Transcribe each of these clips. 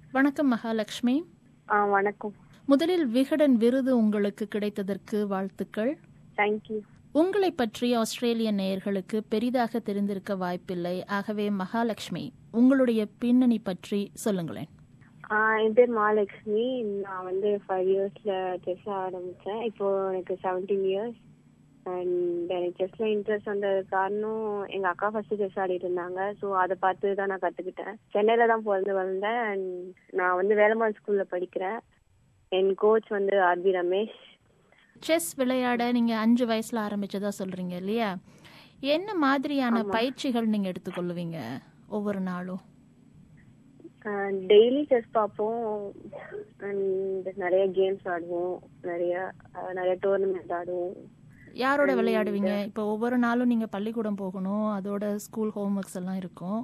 வணக்கம் மகாலட்சுமி ஆ வணக்கம் முதலில் விகடன் விருது உங்களுக்கு கிடைத்ததற்கு வாழ்த்துக்கள் தேங்க்யூ உங்களை பற்றி ஆஸ்திரேலிய நேயர்களுக்கு பெரிதாக தெரிந்திருக்க வாய்ப்பில்லை ஆகவே மகாலட்சுமி உங்களுடைய பின்னணி பற்றி சொல்லுங்களேன் என் பேர் மகாலட்சுமி நான் வந்து ஃபைவ் இயர்ஸ்ல செஸ் ஆரம்பிச்சேன் இப்போ எனக்கு செவன்டீன் இயர்ஸ் அண்ட் எனக்கு செஸ்ல இன்ட்ரெஸ்ட் வந்தது காரணம் எங்க அக்கா ஃபர்ஸ்ட் செஸ் ஆடிட்டு இருந்தாங்க ஸோ அதை பார்த்து தான் நான் கத்துக்கிட்டேன் சென்னையில தான் பிறந்து வளர்ந்தேன் அண்ட் நான் வந்து வேலம்மாள் ஸ்கூல்ல படிக்கிறேன் என் கோச் வந்து ஆர்பி ரமேஷ் செஸ் விளையாட நீங்க அஞ்சு வயசுல ஆரம்பிச்சதா சொல்றீங்க இல்லையா என்ன மாதிரியான பயிற்சிகள் நீங்க எடுத்துக்கொள்ளுவீங்க ஒவ்வொரு நாளும் டெய்லி செஸ் பார்ப்போம் அண்ட் நிறைய கேம்ஸ் ஆடுவோம் நிறைய அஹ், நிறைய டோர்னமெண்ட் ஆடுவோம் யாரோட விளையாடுவீங்க இப்போ ஒவ்வொரு நாளும் நீங்க பள்ளிக்கூடம் போகணும் அதோட ஸ்கூல் ஹோம்ஒர்க்ஸ் எல்லாம் இருக்கும்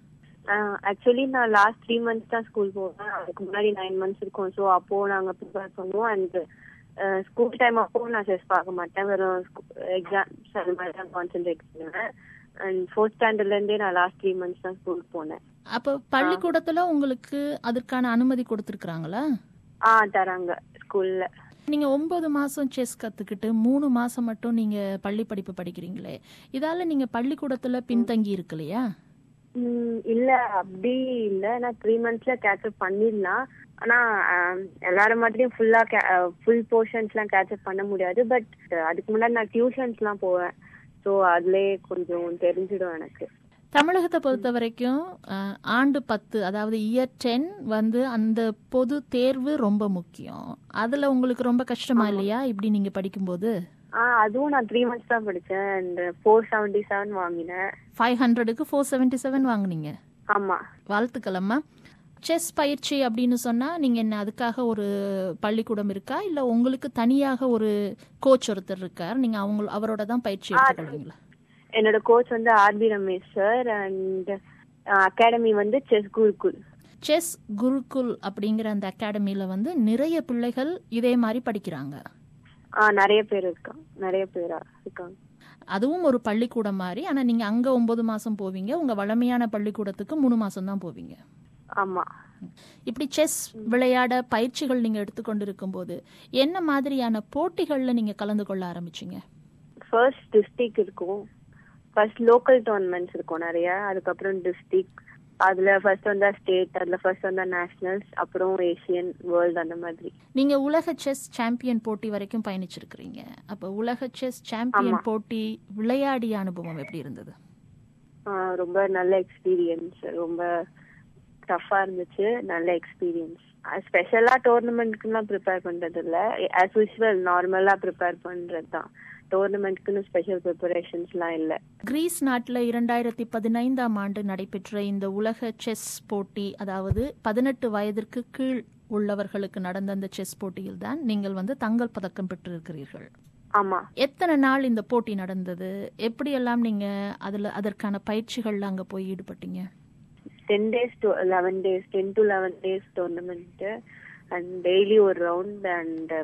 ஆக்சுவலி நான் லாஸ்ட் த்ரீ மந்த்ஸ் தான் ஸ்கூல் போவேன் அதுக்கு முன்னாடி நைன் மந்த்ஸ் இருக்கும் ஸோ அப்போ நாங்கள் ப்ரிப்பேர் பண்ணுவோம் அண்ட் ஸ்கூல் டைம் அப்போ நான் செஸ் பார்க்க மாட்டேன் வெறும் எக்ஸாம்ஸ் அது மாதிரி தான் கான்சென்ட்ரேட் பண்ணுவேன் அண்ட் ஃபோர்த் ஸ்டாண்டர்ட்லேருந்தே நான் லாஸ்ட் த்ரீ மந்த்ஸ் தான் ஸ்கூல் போனேன் அப்போ பள்ளிக்கூடத்துல உங்களுக்கு அதற்கான அனுமதி கொடுத்துருக்காங்களா ஆ தராங்க ஸ்கூல்ல நீங்க ஒன்பது மாசம் செஸ் கத்துக்கிட்டு மூணு மாசம் மட்டும் நீங்க பள்ளி படிப்பு படிக்கிறீங்களே இதால நீங்க பள்ளிக்கூடத்துல பின்தங்கி இருக்கலையா ம், இல்ல அப்படி இல்ல நான் த்ரீ மந்த்ஸ்ல கேட்சப் பண்ணிடலாம் ஆனா ஆம், எல்லாரும் மாதிரியும் ஃபுல்லா ஃபுல் போர்ஷன்ஸ்லாம் கேட்சப் பண்ண முடியாது பட் அதுக்கு முன்னாடி நான் டியூஷன்ஸ்லாம் போவேன் ஸோ அதுலயே கொஞ்சம் தெரிஞ்சிடும் எனக்கு தமிழகத்தை பொறுத்த வரைக்கும் அஹ், ஆண்டு பத்து அதாவது இயர் டென் வந்து அந்த பொது தேர்வு ரொம்ப முக்கியம் அதுல உங்களுக்கு ரொம்ப கஷ்டமா இல்லையா இப்படி நீங்க படிக்கும்போது ஆ அதுவும் நான் த்ரீ மந்த்ஸ் தான் படிச்சேன் அண்ட் ஃபோர் செவன்டி செவன் வாங்கினேன் ஃபைவ் ஹண்ட்ரடுக்கு ஃபோர் செவன்டி செவன் வாங்குனீங்க ஆமா வாழ்த்துக்கள் அம்மா செஸ் பயிற்சி அப்படின்னு சொன்னா நீங்க என்ன அதுக்காக ஒரு பள்ளிக்கூடம் இருக்கா இல்ல உங்களுக்கு தனியாக ஒரு கோச் ஒருத்தர் இருக்கார் நீங்க அவங்க அவரோட தான் பயிற்சி எடுத்துக்கொள்வீங்களா என்னோட கோச் வந்து R B Ramesh sir and academy வந்து செஸ் குருகுல் செஸ் குருகுல் அப்படிங்கிற அந்த அகாடமியில வந்து நிறைய பிள்ளைகள் இதே மாதிரி படிக்கிறாங்க ஆ நிறைய பேர் இருக்காங்க நிறைய பேரா இருக்காங்க அதுவும் ஒரு பள்ளிக்கூடம் மாதிரி ஆனா நீங்க அங்க ஒன்பது மாசம் போவீங்க உங்க வளமையான பள்ளிக்கூடத்துக்கு மூணு மாசம் தான் போவீங்க ஆமா இப்படி செஸ் விளையாட பயிற்சிகள் நீங்க எடுத்துக்கொண்டிருக்கும் போது என்ன மாதிரியான போட்டிகள்ல நீங்க கலந்து கொள்ள ஆரம்பிச்சீங்க ஃபர்ஸ்ட் டிஸ்ட்ரிக்ட் இருக்கும் ஃபர்ஸ்ட் லோக்கல் டோர்னமெண்ட்ஸ் இருக்கும் நிறைய அதுக்கப்புறம் டிஸ்ட்ரிக்ட் அதுல ஃபர்ஸ்ட் வந்தா ஸ்டேட் அதுல ஃபர்ஸ்ட் வந்தா நேஷனல்ஸ் அப்புறம் ஏசியன் வேர்ல்டு அந்த மாதிரி நீங்க உலக செஸ் சாம்பியன் போட்டி வரைக்கும் பயணிச்சிருக்கிறீங்க அப்ப உலக செஸ் சாம்பியன் போட்டி விளையாடிய அனுபவம் எப்படி இருந்தது ஆஹ் ரொம்ப நல்ல எக்ஸ்பீரியன்ஸ் ரொம்ப டஃபா இருந்துச்சு நல்ல எக்ஸ்பீரியன்ஸ் ஸ்பெஷலா டோர்னமெண்ட்க்குலாம் ப்ரிப்பேர் பண்றது இல்ல ஆஸ் யூஸ்வல் நார்மலா ப்ரிப்பேர் பண்றது தான் டோர்னமெண்ட்க்குன்னு ஸ்பெஷல் ப்ரிப்பரேஷன்ஸ்லாம் இல்ல கிரீஸ் நாட்டில் இரண்டாயிரத்தி பதினைந்தாம் ஆண்டு நடைபெற்ற இந்த உலக செஸ் போட்டி அதாவது பதினெட்டு வயதிற்கு கீழ் உள்ளவர்களுக்கு நடந்த அந்த செஸ் போட்டியில் தான் நீங்கள் வந்து தங்கல் பதக்கம் பெற்றிருக்கிறீர்கள் ஆமா எத்தனை நாள் இந்த போட்டி நடந்தது எப்படியெல்லாம் நீங்க அதுல அதற்கான பயிற்சிகள்ல அங்க போய் ஈடுபட்டீங்க ten days to eleven days ten to eleven days tournament and daily ஒரு ரவுண்ட் அண்ட்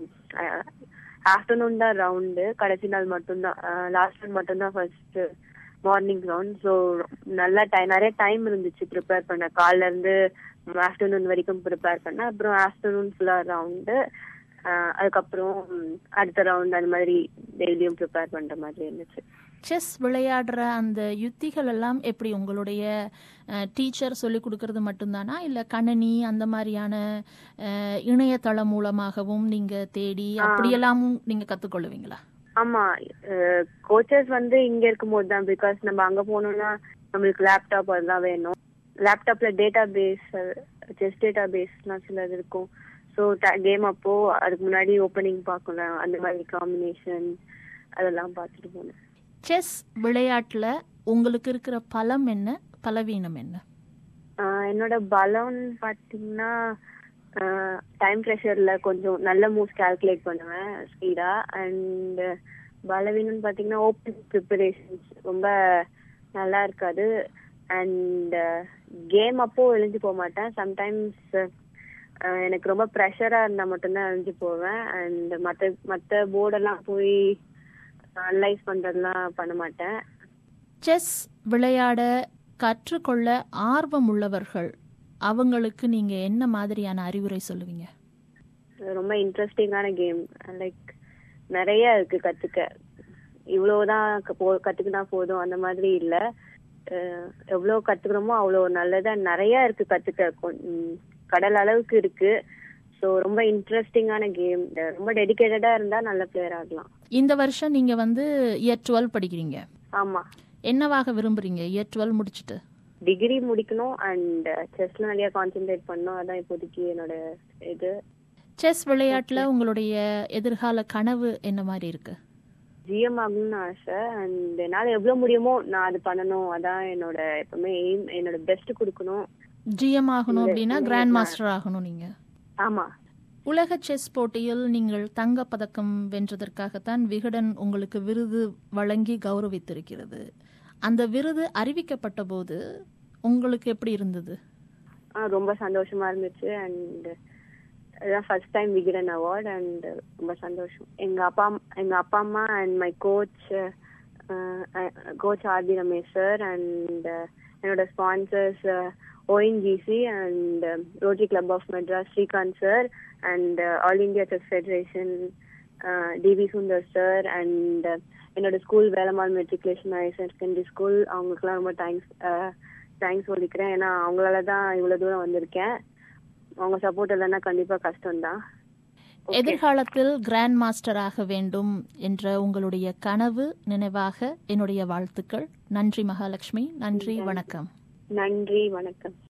ஆஃப்டர்நூன் தான் ரவுண்டு கடைசி நாள் மட்டும்தான் லாஸ்ட் நாள் மட்டும்தான் ஃபர்ஸ்ட் மார்னிங் ரவுண்ட் ஸோ நல்லா டைம் நிறைய டைம் இருந்துச்சு ப்ரிப்பேர் பண்ண காலைல இருந்து ஆஃப்டர்நூன் வரைக்கும் ப்ரிப்பேர் பண்ண அப்புறம் ஆஃப்டர்நூன் ஃபுல்லாக ரவுண்டு அதுக்கப்புறம் அடுத்த ரவுண்ட் அந்த மாதிரி டெய்லியும் ப்ரிப்பேர் பண்ற மாதிரி இருந்துச்சு செஸ் விளையாடுற அந்த யுத்திகள் எல்லாம் எப்படி உங்களுடைய டீச்சர் சொல்லி கொடுக்கறது மட்டும்தானா இல்ல கணனி அந்த மாதிரியான அஹ், இணையதளம் மூலமாகவும் நீங்க தேடி அப்படியெல்லாமும் நீங்க கத்துக்கொள்ளுவீங்களா ஆமா கோச்சஸ் வந்து இங்க இருக்கும்போது தான் பிகாஸ் நம்ம அங்க போனோம்னா நம்மளுக்கு லேப்டாப் அதெல்லாம் வேணும் லேப்டாப்ல டேட்டா பேஸ் செஸ் டேட்டா பேஸ்லாம் சிலது இருக்கும் ஸோ கேம் அப்போ அதுக்கு முன்னாடி ஓப்பனிங் பார்க்கணும் அந்த மாதிரி காம்பினேஷன் அதெல்லாம் பார்த்துட்டு போனேன் செஸ் விளையாட்டுல உங்களுக்கு இருக்கிற பலம் என்ன பலவீனம் என்ன ஆஹ் என்னோட பலம் பாத்தீங்கன்னா டைம் ப்ரெஷர்ல கொஞ்சம் நல்ல மூவ்ஸ் கால்குலேட் பண்ணுவேன் ஸ்பீடா அண்ட் பலவீனம்னு பாத்தீங்கன்னா ஓப்பன் ப்ரிப்பரேஷன்ஸ் ரொம்ப நல்லா இருக்காது அண்ட் கேம் அப்போ எழுந்து போக மாட்டேன் சம்டைம்ஸ் எனக்கு ரொம்ப ப்ரெஷரா இருந்தா மட்டும்தான் எழுந்து போவேன் அண்ட் மத்த மத்த போர்டெல்லாம் போய் அனலைஸ் பண்றதெல்லாம் பண்ண மாட்டேன் செஸ் விளையாட கற்றுக்கொள்ள ஆர்வம் உள்ளவர்கள் அவங்களுக்கு நீங்க என்ன மாதிரியான அறிவுரை சொல்லுவீங்க ரொம்ப இன்ட்ரெஸ்டிங்கான கேம் லைக் நிறைய இருக்கு கத்துக்க இவ்வளவுதான் க- போ கத்துக்கினா போதும் அந்த மாதிரி இல்ல அஹ் எவ்வளவு கத்துக்கிறோமோ அவ்வளவு நல்லதா நிறைய இருக்கு கத்துக்க கொ- ம், கடல் அளவுக்கு இருக்கு ஸோ ரொம்ப இன்ட்ரெஸ்டிங்கான கேம் ரொம்ப டெடிகேட்டடா இருந்தா நல்ல பிளேயர் ஆகலாம் இந்த வருஷம் நீங்க வந்து இயர் டுவெல் படிக்கிறீங்க ஆமா என்னவாக விரும்புறீங்க இயர் டுவெல் முடிச்சுட்டு டிகிரி முடிக்கணும் அண்ட் செஸ்ல நிறைய கான்சென்ட்ரேட் பண்ணணும் அதான் இப்போதைக்கு என்னோட இது செஸ் விளையாட்டுல உங்களுடைய எதிர்கால கனவு என்ன மாதிரி இருக்கு ஜிஎம் ஆகணும்னு ஆசை அண்ட் என்னால எவ்வளவு முடியுமோ நான் அது பண்ணணும் அதான் என்னோட எப்பவுமே எய்ம் என்னோட பெஸ்ட் கொடுக்கணும் ஜிஎம் ஆகணும் அப்படின்னா கிராண்ட் மாஸ்டர் ஆகணும் நீங்க ஆமா உலக செஸ் போட்டியில் நீங்கள் தங்கப் பதக்கம் வென்றதற்காகத்தான் விகடன் உங்களுக்கு விருது வழங்கி கௌரவித்திருக்கிறது அந்த விருது அறிவிக்கப்பட்ட போது உங்களுக்கு எப்படி இருந்தது ஆ, ரொம்ப சந்தோஷமா இருந்துச்சு அண்ட் அதான் ஃபர்ஸ்ட் டைம் விகிடன் அவார்ட் அண்ட் ரொம்ப சந்தோஷம் எங்க அப்பா அம்- எங்க அப்பா அம்மா and my coach coach RD Ramesh sir and என்னோட sponsors ONGC and rotary club of Madras Srikanth sir and all India chess federation DV Sundar sir and என்னோட school Velammal matriculation higher secondary school அவங்களுக்குலாம் ரொம்ப தேங்க்ஸ் தேங்க்ஸ் சொல்லிக்கிறேன் ஏன்னா அவங்களால தான் இவ்வளவு தூரம் வந்திருக்கேன் அவங்க சப்போர்ட் இல்லைன்னா கண்டிப்பா கஷ்டம்தான் எதிர்காலத்தில் கிராண்ட் மாஸ்டர் ஆக வேண்டும் என்ற உங்களுடைய கனவு நினைவாக என்னுடைய வாழ்த்துக்கள் நன்றி மகாலட்சுமி நன்றி வணக்கம் நன்றி வணக்கம்